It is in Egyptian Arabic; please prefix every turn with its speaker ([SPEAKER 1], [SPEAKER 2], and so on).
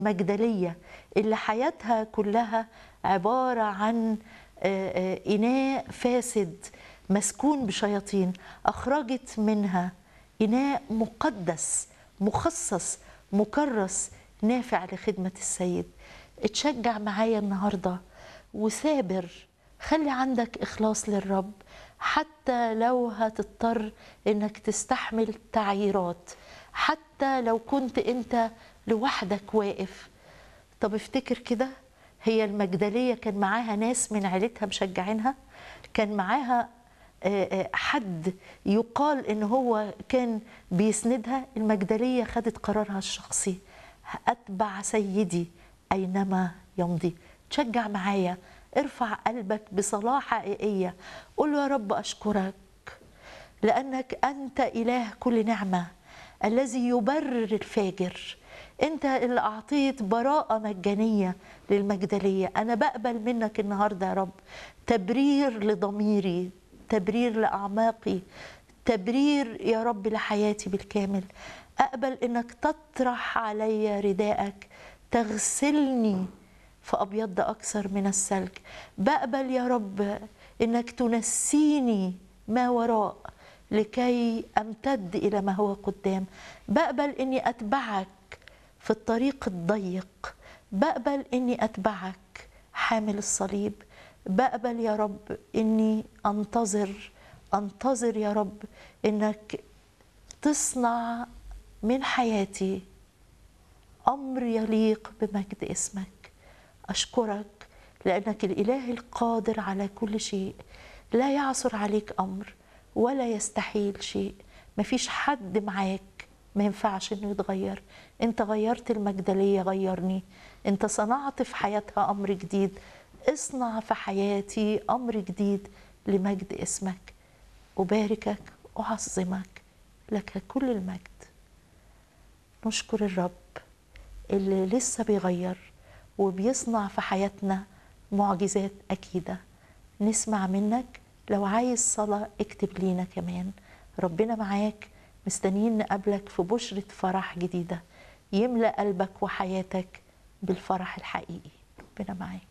[SPEAKER 1] مجدلية اللي حياتها كلها عبارة عن آه، آه، إناء فاسد مسكون بشياطين أخرجت منها إناء مقدس مخصص مكرس نافع لخدمة السيد اتشجع معايا النهاردة وثابر خلي عندك إخلاص للرب حتى لو هتضطر إنك تستحمل تعييرات حتى لو كنت أنت لوحدك واقف طب افتكر كده هي المجدلية كان معاها ناس من عيلتها مشجعينها كان معاها آه، آه، حد يقال ان هو كان بيسندها المجدلية خدت قرارها الشخصي أتبع سيدي أينما يمضي تشجع معايا ارفع قلبك بصلاة حقيقية قول له يا رب أشكرك لأنك أنت إله كل نعمة الذي يبرر الفاجر أنت اللي أعطيت براءة مجانية للمجدلية أنا بقبل منك النهاردة يا رب تبرير لضميري تبرير لأعماقي تبرير يا رب لحياتي بالكامل أقبل إنك تطرح علي رداءك تغسلني فأبيض أكثر من الثلج بقبل يا رب إنك تنسيني ما وراء لكي أمتد إلى ما هو قدام بقبل إني أتبعك في الطريق الضيق بقبل إني أتبعك حامل الصليب بقبل يا رب إني أنتظر أنتظر يا رب إنك تصنع من حياتي امر يليق بمجد اسمك اشكرك لانك الاله القادر على كل شيء لا يعثر عليك امر ولا يستحيل شيء مفيش حد معاك ما ينفعش انه يتغير انت غيرت المجدليه غيرني انت صنعت في حياتها امر جديد اصنع في حياتي امر جديد لمجد اسمك اباركك اعظمك لك كل المجد نشكر الرب اللي لسه بيغير وبيصنع في حياتنا معجزات أكيدة نسمع منك لو عايز صلاة اكتب لينا كمان ربنا معاك مستنيين نقابلك في بشرة فرح جديدة يملأ قلبك وحياتك بالفرح الحقيقي ربنا معاك